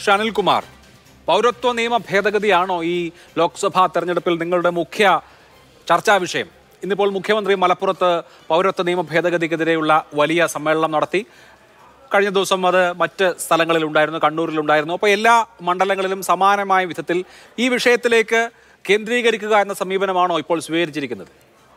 ഷനിൽകുമാർ പൗരത്വ നിയമ ഭേദഗതിയാണോ ഈ ലോക്സഭാ തെരഞ്ഞെടുപ്പിൽ നിങ്ങളുടെ മുഖ്യ ചർച്ചാ വിഷയം ഇന്നിപ്പോൾ മുഖ്യമന്ത്രി മലപ്പുറത്ത് പൗരത്വ നിയമ ഭേദഗതിക്കെതിരെയുള്ള വലിയ സമ്മേളനം നടത്തി കഴിഞ്ഞ ദിവസം അത് മറ്റ് സ്ഥലങ്ങളിൽ ഉണ്ടായിരുന്നു കണ്ണൂരിലുണ്ടായിരുന്നു അപ്പോൾ എല്ലാ മണ്ഡലങ്ങളിലും സമാനമായ വിധത്തിൽ ഈ വിഷയത്തിലേക്ക് കേന്ദ്രീകരിക്കുക എന്ന സമീപനമാണോ ഇപ്പോൾ സ്വീകരിച്ചിരിക്കുന്നത്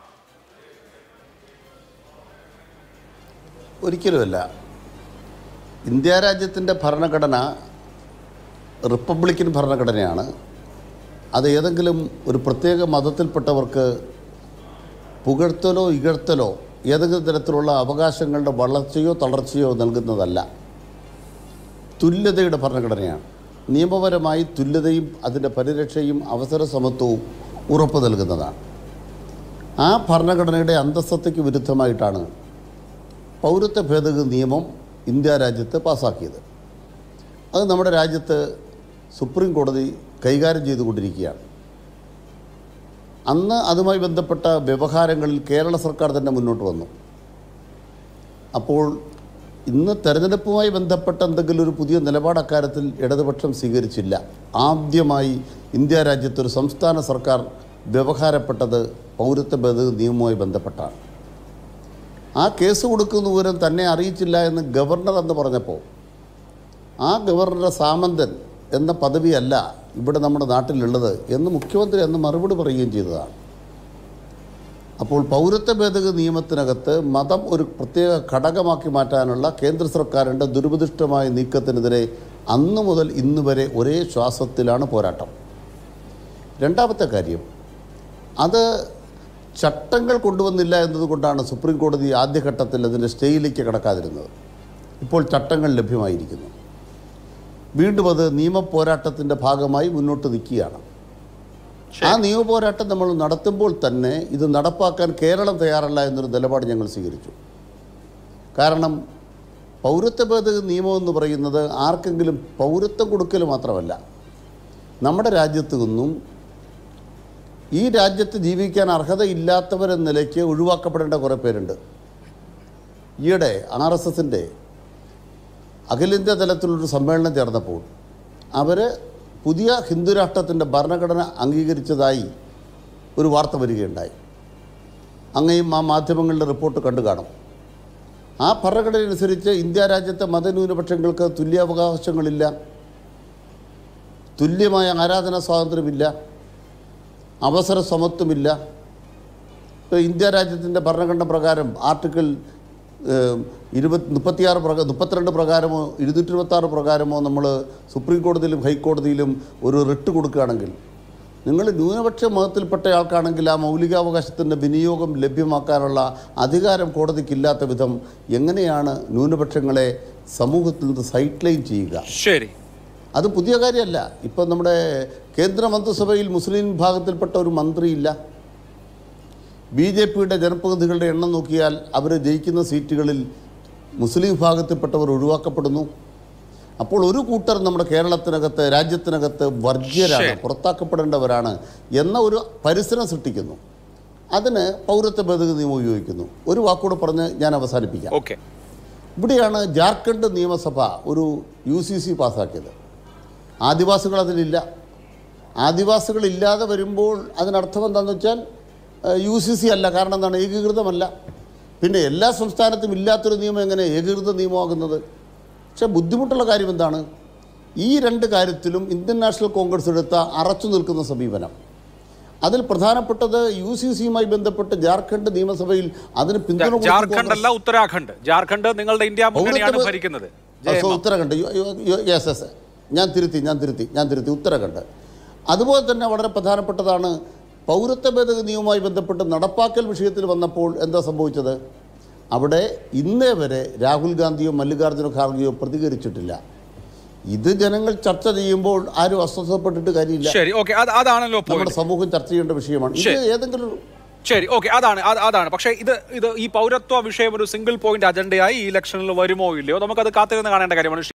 ഒരിക്കലുമല്ല ഇന്ത്യ രാജ്യത്തിൻ്റെ ഭരണഘടന റിപ്പബ്ലിക്കൻ ഭരണഘടനയാണ് അത് ഏതെങ്കിലും ഒരു പ്രത്യേക മതത്തിൽപ്പെട്ടവർക്ക് പുകഴ്ത്തലോ ഇകഴ്ത്തലോ ഏതെങ്കിലും തരത്തിലുള്ള അവകാശങ്ങളുടെ വളർച്ചയോ തളർച്ചയോ നൽകുന്നതല്ല തുല്യതയുടെ ഭരണഘടനയാണ് നിയമപരമായി തുല്യതയും അതിൻ്റെ പരിരക്ഷയും അവസര സമത്വവും ഉറപ്പു നൽകുന്നതാണ് ആ ഭരണഘടനയുടെ അന്തസ്സത്തയ്ക്ക് വിരുദ്ധമായിട്ടാണ് പൗരത്വ ഭേദഗതി നിയമം ഇന്ത്യ രാജ്യത്ത് പാസ്സാക്കിയത് അത് നമ്മുടെ രാജ്യത്ത് സുപ്രീം കോടതി കൈകാര്യം ചെയ്തുകൊണ്ടിരിക്കുകയാണ് അന്ന് അതുമായി ബന്ധപ്പെട്ട വ്യവഹാരങ്ങളിൽ കേരള സർക്കാർ തന്നെ മുന്നോട്ട് വന്നു അപ്പോൾ ഇന്ന് തെരഞ്ഞെടുപ്പുമായി ബന്ധപ്പെട്ട എന്തെങ്കിലും ഒരു പുതിയ നിലപാട് അക്കാര്യത്തിൽ ഇടതുപക്ഷം സ്വീകരിച്ചില്ല ആദ്യമായി ഇന്ത്യ രാജ്യത്തൊരു സംസ്ഥാന സർക്കാർ വ്യവഹാരപ്പെട്ടത് പൗരത്വ ഭേദഗതി നിയമവുമായി ബന്ധപ്പെട്ടാണ് ആ കേസ് കൊടുക്കുന്ന വിവരം തന്നെ അറിയിച്ചില്ല എന്ന് ഗവർണർ എന്ന് പറഞ്ഞപ്പോൾ ആ ഗവർണറുടെ സാമന്തൻ എന്ന പദവിയല്ല ഇവിടെ നമ്മുടെ നാട്ടിലുള്ളത് എന്ന് മുഖ്യമന്ത്രി അന്ന് മറുപടി പറയുകയും ചെയ്തതാണ് അപ്പോൾ പൗരത്വ ഭേദഗതി നിയമത്തിനകത്ത് മതം ഒരു പ്രത്യേക ഘടകമാക്കി മാറ്റാനുള്ള കേന്ദ്ര സർക്കാരിൻ്റെ ദുരുപദിഷ്ടമായ നീക്കത്തിനെതിരെ അന്നു മുതൽ ഇന്ന് വരെ ഒരേ ശ്വാസത്തിലാണ് പോരാട്ടം രണ്ടാമത്തെ കാര്യം അത് ചട്ടങ്ങൾ കൊണ്ടുവന്നില്ല എന്നതുകൊണ്ടാണ് സുപ്രീം കോടതി ആദ്യഘട്ടത്തിൽ അതിൻ്റെ സ്റ്റേയിലേക്ക് കടക്കാതിരുന്നത് ഇപ്പോൾ ചട്ടങ്ങൾ ലഭ്യമായിരിക്കുന്നു വീണ്ടും അത് നിയമ പോരാട്ടത്തിൻ്റെ ഭാഗമായി മുന്നോട്ട് നിൽക്കുകയാണ് ആ നിയമ പോരാട്ടം നമ്മൾ നടത്തുമ്പോൾ തന്നെ ഇത് നടപ്പാക്കാൻ കേരളം തയ്യാറല്ല എന്നൊരു നിലപാട് ഞങ്ങൾ സ്വീകരിച്ചു കാരണം പൗരത്വ ഭേദഗതി നിയമം എന്ന് പറയുന്നത് ആർക്കെങ്കിലും പൗരത്വം കൊടുക്കൽ മാത്രമല്ല നമ്മുടെ രാജ്യത്തു നിന്നും ഈ രാജ്യത്ത് ജീവിക്കാൻ അർഹതയില്ലാത്തവരെന്ന നിലയ്ക്ക് ഒഴിവാക്കപ്പെടേണ്ട കുറേ പേരുണ്ട് ഈയിടെ ആർ എസ് എസിൻ്റെ അഖിലേന്ത്യാ തലത്തിലൊരു സമ്മേളനം ചേർന്നപ്പോൾ അവർ പുതിയ ഹിന്ദുരാഷ്ട്രത്തിൻ്റെ ഭരണഘടന അംഗീകരിച്ചതായി ഒരു വാർത്ത വരികയുണ്ടായി അങ്ങയും ആ മാധ്യമങ്ങളുടെ റിപ്പോർട്ട് കണ്ടു കാണും ആ ഭരണഘടന അനുസരിച്ച് ഇന്ത്യ രാജ്യത്തെ മതന്യൂനപക്ഷങ്ങൾക്ക് തുല്യാവകാശങ്ങളില്ല തുല്യമായ ആരാധനാ സ്വാതന്ത്ര്യമില്ല അവസര സമത്വമില്ല ഇപ്പോൾ ഇന്ത്യ രാജ്യത്തിൻ്റെ ഭരണഘടന പ്രകാരം ആർട്ടിക്കിൾ ഏഹ്, ഇരുപത് മുപ്പത്തിയാറ് പ്രക മുപ്പത്തിരണ്ട് പ്രകാരമോ ഇരുന്നൂറ്റി ഇരുപത്താറ് പ്രകാരമോ നമ്മൾ സുപ്രീം കോടതിയിലും ഹൈക്കോടതിയിലും ഒരു റിട്ട് കൊടുക്കുകയാണെങ്കിൽ നിങ്ങൾ ന്യൂനപക്ഷ മതത്തിൽപ്പെട്ട ആൾക്കാണെങ്കിൽ ആ മൗലികാവകാശത്തിൻ്റെ വിനിയോഗം ലഭ്യമാക്കാനുള്ള അധികാരം കോടതിക്കില്ലാത്ത വിധം എങ്ങനെയാണ് ന്യൂനപക്ഷങ്ങളെ സമൂഹത്തിൽ നിന്ന് സൈഡ് ലൈൻ ചെയ്യുക ശരി അത് പുതിയ കാര്യമല്ല ഇപ്പം നമ്മുടെ കേന്ദ്ര മന്ത്രിസഭയിൽ മുസ്ലിം വിഭാഗത്തിൽപ്പെട്ട ഒരു മന്ത്രിയില്ല ബി ജെ പിയുടെ ജനപ്രതിനിധികളുടെ എണ്ണം നോക്കിയാൽ അവർ ജയിക്കുന്ന സീറ്റുകളിൽ മുസ്ലിം വിഭാഗത്തിൽപ്പെട്ടവർ ഒഴിവാക്കപ്പെടുന്നു അപ്പോൾ ഒരു കൂട്ടർ നമ്മുടെ കേരളത്തിനകത്ത് രാജ്യത്തിനകത്ത് വർജ്യരാണ് ശരി. പുറത്താക്കപ്പെടേണ്ടവരാണ് എന്ന ഒരു പരിസരം സൃഷ്ടിക്കുന്നു അതിന് പൗരത്വ ഭേദഗതി നിയമം ഉപയോഗിക്കുന്നു ഒരു വാക്കുകൂടെ പറഞ്ഞ് ഞാൻ അവസാനിപ്പിക്കാം ഓക്കെ ഇവിടെയാണ് ജാർഖണ്ഡ് നിയമസഭ ഒരു യു സി സി പാസ്സാക്കിയത് ആദിവാസികൾ അതിലില്ല ആദിവാസികളില്ലാതെ വരുമ്പോൾ അതിനർത്ഥം എന്താണെന്ന് വെച്ചാൽ യു സി സി അല്ല കാരണം എന്താണ് ഏകീകൃതമല്ല പിന്നെ എല്ലാ സംസ്ഥാനത്തും ഇല്ലാത്തൊരു നിയമം എങ്ങനെ ഏകീകൃത നിയമമാകുന്നത് പക്ഷേ ബുദ്ധിമുട്ടുള്ള കാര്യം എന്താണ് ഈ രണ്ട് കാര്യത്തിലും ഇന്ത്യൻ നാഷണൽ കോൺഗ്രസ് എടുത്ത അറച്ചു നിൽക്കുന്ന സമീപനം അതിൽ പ്രധാനപ്പെട്ടത് യു സി സിയുമായി ബന്ധപ്പെട്ട് ജാർഖണ്ഡ് നിയമസഭയിൽ അതിന് പിന്തുണ കൊടുത്തു ജാർഖണ്ഡ് അല്ല ഉത്തരാഖണ്ഡ് ജാർഖണ്ഡ് നിങ്ങളുടെ ഇന്ത്യ മുന്നണിയാണ് പൗരത്വ- ഭരിക്കുന്നത് ആ, സോ, ഉത്തരാഖണ്ഡ് യെസ് യെസ് ഞാൻ തിരുത്തി ഞാൻ തിരുത്തി ഞാൻ തിരുത്തി ഉത്തരാഖണ്ഡ് അതുപോലെ തന്നെ വളരെ പ്രധാനപ്പെട്ടതാണ് പൗരത്വ ഭേദഗതി നിയമവുമായി ബന്ധപ്പെട്ട് നടപ്പാക്കൽ വിഷയത്തിൽ വന്നപ്പോൾ എന്താ സംഭവിച്ചത് അവിടെ ഇന്നേ വരെ രാഹുൽ ഗാന്ധിയോ മല്ലികാർജ്ജുന ഖാർഗെയോ പ്രതികരിച്ചിട്ടില്ല ഇത് ജനങ്ങൾ ചർച്ച ചെയ്യുമ്പോൾ ആരും അസ്വസ്ഥപ്പെട്ടിട്ട് കാര്യമില്ല ശരി ഓക്കെ അതാണല്ലോ നമ്മുടെ പോയിന്റ് സമൂഹം ചർച്ച ചെയ്യേണ്ട വിഷയമാണ് ഇത് ശരി. ഏതെങ്കിലും ശരി ഓക്കെ അതാണ് അത് അതാണ് പക്ഷേ ഇത് ഇത് ഈ പൗരത്വ വിഷയം ഒരു സിംഗിൾ പോയിന്റ് അജണ്ടയായി ഈ ഇലക്ഷനിൽ വരുമോ ഇല്ലയോ നമുക്കത് കാത്തിരുന്ന് കാണേണ്ട കാര്യമാണ്